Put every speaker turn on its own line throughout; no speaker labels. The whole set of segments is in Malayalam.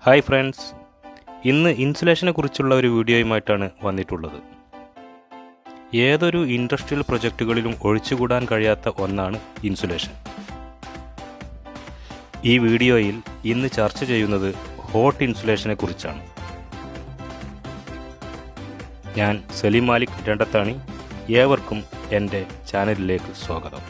ഹായ് ഫ്രണ്ട്സ് ഇന്ന് ഇൻസുലേഷനെ കുറിച്ചുള്ള ഒരു വീഡിയോയുമായിട്ടാണ് വന്നിട്ടുള്ളത് ഏതൊരു ഇൻഡസ്ട്രിയൽ പ്രൊജക്റ്റുകളിലും ഒഴിച്ചുകൂടാൻ കഴിയാത്ത ഒന്നാണ് ഇൻസുലേഷൻ ഈ വീഡിയോയിൽ ഇന്ന് ചർച്ച ചെയ്യുന്നത് ഹോട്ട് ഇൻസുലേഷനെ കുറിച്ചാണ് ഞാൻ സലീം മാലിക് രണ്ടത്താണി ഏവർക്കും എൻ്റെ ചാനലിലേക്ക് സ്വാഗതം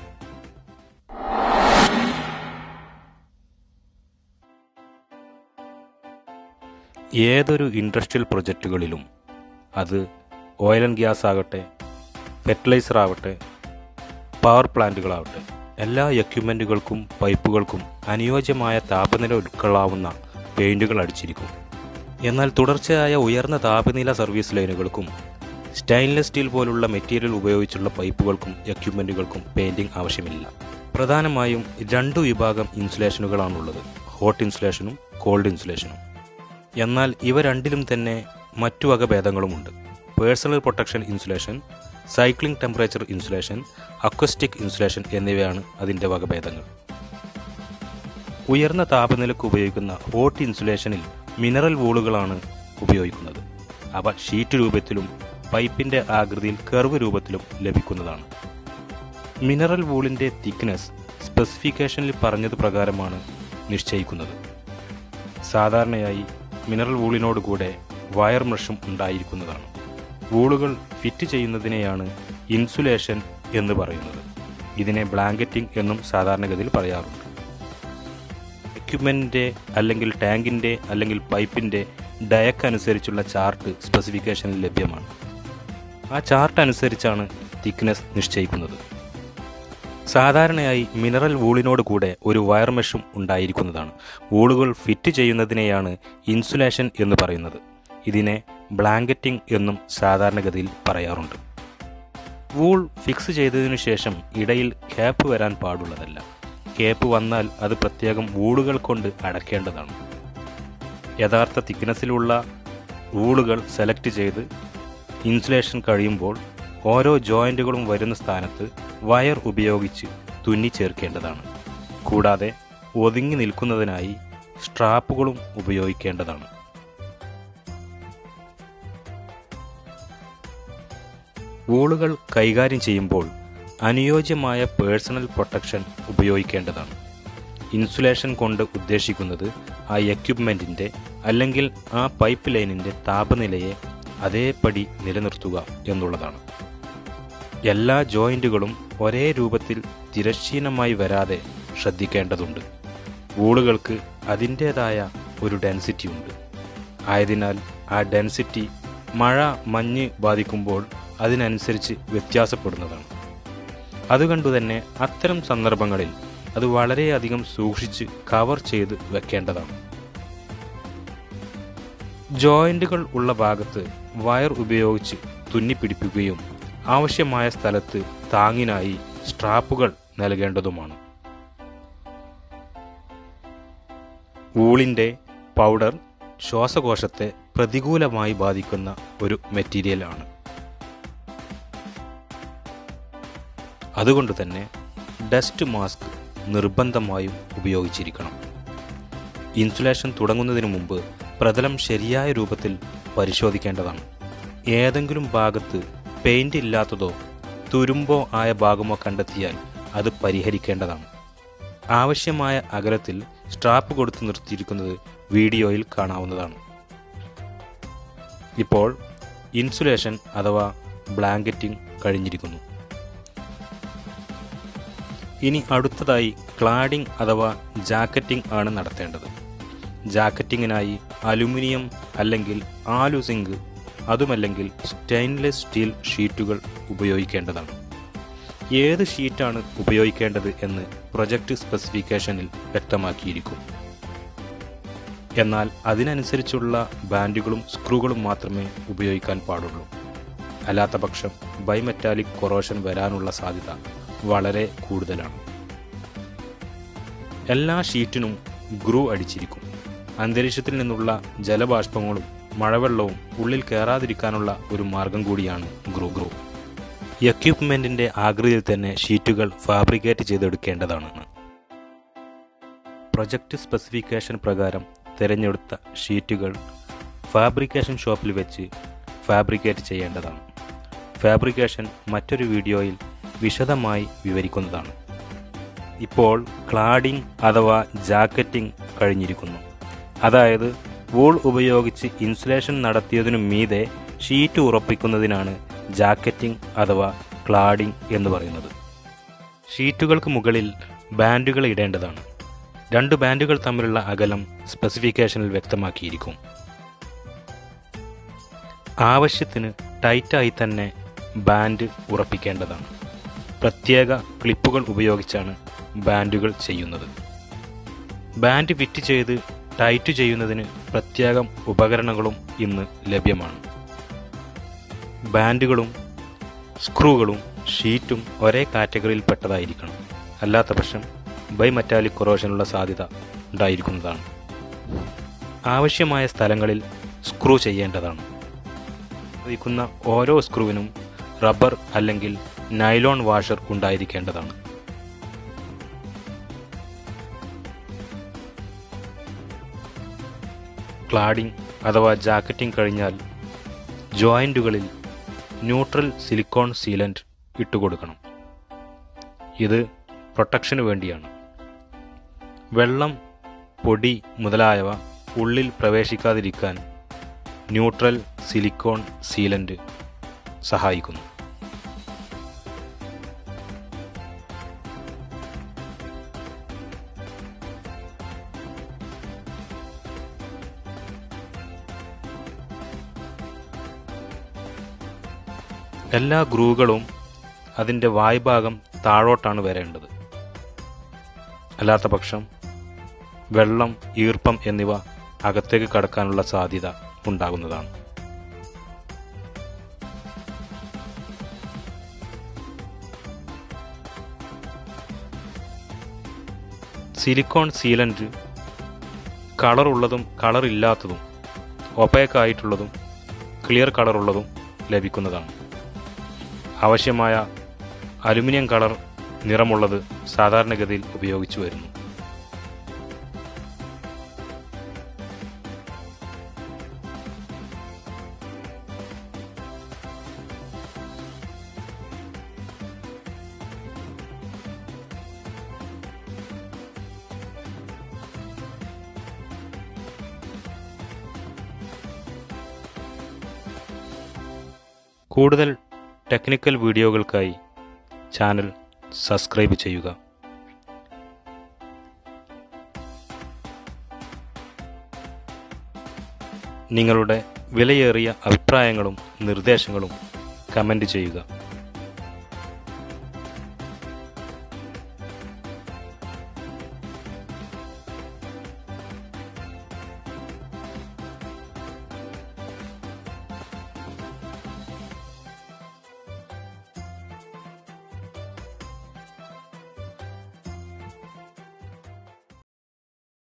ഏതൊരു ഇൻഡസ്ട്രിയൽ പ്രൊജക്റ്റുകളിലും അത് ഓയിൽ ആൻഡ് ഗ്യാസ് ആകട്ടെ ഫെർട്ടിലൈസർ ആവട്ടെ പവർ പ്ലാന്റുകളാവട്ടെ എല്ലാ എക്യുപ്മെൻറ്റുകൾക്കും പൈപ്പുകൾക്കും അനുയോജ്യമായ താപനില ഉൾക്കൊള്ളാവുന്ന പെയിൻറ്റുകൾ അടിച്ചിരിക്കും എന്നാൽ തുടർച്ചയായ ഉയർന്ന താപനില സർവീസ് ലൈനുകൾക്കും സ്റ്റെയിൻലെസ് സ്റ്റീൽ പോലുള്ള മെറ്റീരിയൽ ഉപയോഗിച്ചുള്ള പൈപ്പുകൾക്കും എക്യുപ്മെൻറ്റുകൾക്കും പെയിൻറ്റിംഗ് ആവശ്യമില്ല പ്രധാനമായും രണ്ടു വിഭാഗം ഇൻസുലേഷനുകളാണുള്ളത് ഹോട്ട് ഇൻസുലേഷനും കോൾഡ് ഇൻസുലേഷനും എന്നാൽ ഇവ രണ്ടിലും തന്നെ മറ്റു വക ഭേദങ്ങളുമുണ്ട് personal protection insulation cycling temperature insulation acoustic insulation എന്നിവയാണ് അതിൻ്റെ വകഭേദങ്ങൾ ഉയർന്ന താപനിലയ്ക്ക് ഉപയോഗിക്കുന്ന ഹോട്ട് ഇൻസുലേഷനിൽ മിനറൽ വൂളുകളാണ് ഉപയോഗിക്കുന്നത് അവ ഷീറ്റ് രൂപത്തിലും പൈപ്പിൻ്റെ ആകൃതിയിൽ കർവ് രൂപത്തിലും ലഭിക്കുന്നതാണ് മിനറൽ വൂളിൻ്റെ തിക്നെസ് സ്പെസിഫിക്കേഷനിൽ പറഞ്ഞത് പ്രകാരമാണ് നിശ്ചയിക്കുന്നത് സാധാരണയായി മിനറൽ വൂളിനോട് കൂടെ വയർ മെഷും ഉണ്ടായിരിക്കുന്നതാണ് വൂളുകൾ ഫിറ്റ് ചെയ്യുന്നതിനെയാണ് ഇൻസുലേഷൻ എന്ന് പറയുന്നത് ഇതിനെ ബ്ലാങ്കറ്റിംഗ് എന്നും സാധാരണഗതിയിൽ പറയാറുണ്ട് എക്യുപ്മെൻറ്റിൻ്റെ അല്ലെങ്കിൽ ടാങ്കിൻ്റെ അല്ലെങ്കിൽ പൈപ്പിൻ്റെ ഡയക്ക് അനുസരിച്ചുള്ള ചാർട്ട് സ്പെസിഫിക്കേഷനിൽ ലഭ്യമാണ് ആ ചാർട്ട് അനുസരിച്ചാണ് തിക്നെസ് നിശ്ചയിക്കുന്നത് സാധാരണയായി മിനറൽ വൂളിനോട് കൂടെ ഒരു വയർ മെഷും ഉണ്ടായിരിക്കുന്നതാണ് വൂളുകൾ ഫിറ്റ് ചെയ്യുന്നതിനെയാണ് ഇൻസുലേഷൻ എന്ന് പറയുന്നത് ഇതിനെ ബ്ലാങ്കറ്റിംഗ് എന്നും സാധാരണഗതിയിൽ പറയാറുണ്ട് വൂൾ ഫിക്സ് ചെയ്തതിനു ശേഷം ഇടയിൽ ക്യാപ്പ് വരാൻ പാടുള്ളതല്ല ക്യാപ്പ് വന്നാൽ അത് പ്രത്യേകം വൂളുകൾ കൊണ്ട് അടക്കേണ്ടതാണ് യഥാർത്ഥ തിക്നെസ്സിലുള്ള വൂളുകൾ സെലക്ട് ചെയ്ത് ഇൻസുലേഷൻ കഴിയുമ്പോൾ ഓരോ ജോയിന്റുകളും വരുന്ന സ്ഥാനത്ത് വയർ ഉപയോഗിച്ച് തുന്നി ചേർക്കേണ്ടതാണ് കൂടാതെ ഒതുങ്ങി നിൽക്കുന്നതിനായി സ്ട്രാപ്പുകളും ഉപയോഗിക്കേണ്ടതാണ് വൂളുകൾ കൈകാര്യം ചെയ്യുമ്പോൾ അനുയോജ്യമായ പേഴ്സണൽ പ്രൊട്ടക്ഷൻ ഉപയോഗിക്കേണ്ടതാണ് ഇൻസുലേഷൻ കൊണ്ട് ഉദ്ദേശിക്കുന്നത് ആ എക്യുപ്മെൻറ്റിൻ്റെ അല്ലെങ്കിൽ ആ പൈപ്പ് ലൈനിൻ്റെ താപനിലയെ അതേപടി നിലനിർത്തുക എന്നുള്ളതാണ് എല്ലാ ജോയിൻറ്റുകളും ഒരേ രൂപത്തിൽ തിരശ്ചീനമായി വരാതെ ശ്രദ്ധിക്കേണ്ടതുണ്ട് വൂളുകൾക്ക് അതിൻ്റേതായ ഒരു ഡെൻസിറ്റി ഉണ്ട് ആയതിനാൽ ആ ഡെൻസിറ്റി മഴ മഞ്ഞ് ബാധിക്കുമ്പോൾ അതിനനുസരിച്ച് വ്യത്യാസപ്പെടുന്നതാണ് അതുകൊണ്ടുതന്നെ അത്തരം സന്ദർഭങ്ങളിൽ അത് വളരെയധികം സൂക്ഷിച്ച് കവർ ചെയ്ത് വെക്കേണ്ടതാണ് ജോയിന്റുകൾ ഉള്ള ഭാഗത്ത് വയർ ഉപയോഗിച്ച് തുന്നിപ്പിടിപ്പിക്കുകയും ആവശ്യമായ സ്ഥലത്ത് താങ്ങിനായി സ്ട്രാപ്പുകൾ നൽകേണ്ടതുമാണ് വൂളിൻ്റെ പൗഡർ ശ്വാസകോശത്തെ പ്രതികൂലമായി ബാധിക്കുന്ന ഒരു മെറ്റീരിയലാണ് അതുകൊണ്ട് തന്നെ ഡസ്റ്റ് മാസ്ക് നിർബന്ധമായും ഉപയോഗിച്ചിരിക്കണം ഇൻസുലേഷൻ തുടങ്ങുന്നതിന് മുമ്പ് പ്രതലം ശരിയായ രൂപത്തിൽ പരിശോധിക്കേണ്ടതാണ് ഏതെങ്കിലും ഭാഗത്ത് പെയിന്റ് ഇല്ലാത്തതോ തുരുമ്പോ ആയ ഭാഗമോ കണ്ടെത്തിയാൽ അത് പരിഹരിക്കേണ്ടതാണ് ആവശ്യമായ അകലത്തിൽ സ്ട്രാപ്പ് കൊടുത്ത് നിർത്തിയിരിക്കുന്നത് വീഡിയോയിൽ കാണാവുന്നതാണ് ഇപ്പോൾ ഇൻസുലേഷൻ അഥവാ ബ്ലാങ്കറ്റിംഗ് കഴിഞ്ഞിരിക്കുന്നു ഇനി അടുത്തതായി ക്ലാഡിംഗ് അഥവാ ജാക്കറ്റിംഗ് ആണ് നടത്തേണ്ടത് ജാക്കറ്റിങ്ങിനായി അലുമിനിയം അല്ലെങ്കിൽ ആലു സിങ്ക് അതുമല്ലെങ്കിൽ സ്റ്റെയിൻലെസ് സ്റ്റീൽ ഷീറ്റുകൾ ഉപയോഗിക്കേണ്ടതാണ് ഏത് ഷീറ്റാണ് ഉപയോഗിക്കേണ്ടത് എന്ന് പ്രൊജക്റ്റ് സ്പെസിഫിക്കേഷനിൽ വ്യക്തമാക്കിയിരിക്കും എന്നാൽ അതിനനുസരിച്ചുള്ള ബാൻഡുകളും സ്ക്രൂകളും മാത്രമേ ഉപയോഗിക്കാൻ പാടുള്ളൂ അല്ലാത്ത പക്ഷം ബൈമെറ്റാലിക് കൊറോഷൻ വരാനുള്ള സാധ്യത വളരെ കൂടുതലാണ് എല്ലാ ഷീറ്റിനും ഗ്രൂ അടിച്ചിരിക്കും അന്തരീക്ഷത്തിൽ നിന്നുള്ള ജലബാഷ്പങ്ങളും മഴവെള്ളവും ഉള്ളിൽ കയറാതിരിക്കാനുള്ള ഒരു മാർഗം കൂടിയാണ് ഗ്രൂ ഗ്രൂ എക്യുപ്മെന്റിന്റെ ആകൃതിയിൽ തന്നെ ഷീറ്റുകൾ ഫാബ്രിക്കേറ്റ് ചെയ്തെടുക്കേണ്ടതാണ് പ്രൊജക്റ്റ് സ്പെസിഫിക്കേഷൻ പ്രകാരം തിരഞ്ഞെടുത്ത ഷീറ്റുകൾ ഫാബ്രിക്കേഷൻ ഷോപ്പിൽ വെച്ച് ഫാബ്രിക്കേറ്റ് ചെയ്യേണ്ടതാണ് ഫാബ്രിക്കേഷൻ മറ്റൊരു വീഡിയോയിൽ വിശദമായി വിവരിക്കുന്നതാണ് ഇപ്പോൾ ക്ലാഡിംഗ് അഥവാ ജാക്കറ്റിംഗ് കഴിഞ്ഞിരിക്കുന്നു അതായത് വൂൾ ഉപയോഗിച്ച് ഇൻസുലേഷൻ നടത്തിയതിനു മീതെ ഷീറ്റ് ഉറപ്പിക്കുന്നതിനാണ് ജാക്കറ്റിംഗ് അഥവാ ക്ലാഡിംഗ് എന്ന് പറയുന്നത് ഷീറ്റുകൾക്ക് മുകളിൽ ബാൻഡുകൾ ഇടേണ്ടതാണ് രണ്ട് ബാൻഡുകൾ തമ്മിലുള്ള അകലം സ്പെസിഫിക്കേഷനിൽ വ്യക്തമാക്കിയിരിക്കും ആവശ്യത്തിന് ടൈറ്റായി തന്നെ ബാൻഡ് ഉറപ്പിക്കേണ്ടതാണ് പ്രത്യേക ക്ലിപ്പുകൾ ഉപയോഗിച്ചാണ് ബാൻഡുകൾ ചെയ്യുന്നത് ബാൻഡ് ഫിറ്റ് ചെയ്ത് ടൈറ്റ് ചെയ്യുന്നതിന് പ്രത്യേകം ഉപകരണങ്ങളും ഇന്ന് ലഭ്യമാണ് ബാൻഡുകളും സ്ക്രൂകളും ഷീറ്റും ഒരേ കാറ്റഗറിയിൽ പെട്ടതായിരിക്കണം അല്ലാത്ത പക്ഷം ബൈമെറ്റാലിക് കൊറോഷനുള്ള സാധ്യത ഉണ്ടായിരിക്കുന്നതാണ് ആവശ്യമായ സ്ഥലങ്ങളിൽ സ്ക്രൂ ചെയ്യേണ്ടതാണ് ഉപയോഗിക്കുന്ന ഓരോ സ്ക്രൂവിനും റബ്ബർ അല്ലെങ്കിൽ നൈലോൺ വാഷർ ഉണ്ടായിരിക്കേണ്ടതാണ് ക്ലാഡിംഗ് അഥവാ ജാക്കറ്റിംഗ് കഴിഞ്ഞാൽ ജോയിൻറ്റുകളിൽ ന്യൂട്രൽ സിലിക്കോൺ സീലൻറ്റ് ഇട്ടുകൊടുക്കണം ഇത് പ്രൊട്ടക്ഷന് വേണ്ടിയാണ് വെള്ളം പൊടി മുതലായവ ഉള്ളിൽ പ്രവേശിക്കാതിരിക്കാൻ ന്യൂട്രൽ സിലിക്കോൺ സീലൻറ്റ് സഹായിക്കുന്നു എല്ലാ ഗ്രൂകളും അതിൻ്റെ വായ്ഭാഗം താഴോട്ടാണ് വരേണ്ടത് അല്ലാത്ത പക്ഷം വെള്ളം ഈർപ്പം എന്നിവ അകത്തേക്ക് കടക്കാനുള്ള സാധ്യത ഉണ്ടാകുന്നതാണ് സിലിക്കോൺ സീലൻറ്റ് കളറുള്ളതും കളറില്ലാത്തതും ഒപ്പേക്ക് ആയിട്ടുള്ളതും ക്ലിയർ കളറുള്ളതും ലഭിക്കുന്നതാണ് ആവശ്യമായ അലുമിനിയം കളർ നിറമുള്ളത് സാധാരണഗതിയിൽ ഉപയോഗിച്ചു വരുന്നു കൂടുതൽ ടെക്നിക്കൽ വീഡിയോകൾക്കായി ചാനൽ സബ്സ്ക്രൈബ് ചെയ്യുക നിങ്ങളുടെ വിലയേറിയ അഭിപ്രായങ്ങളും നിർദ്ദേശങ്ങളും കമൻറ്റ് ചെയ്യുക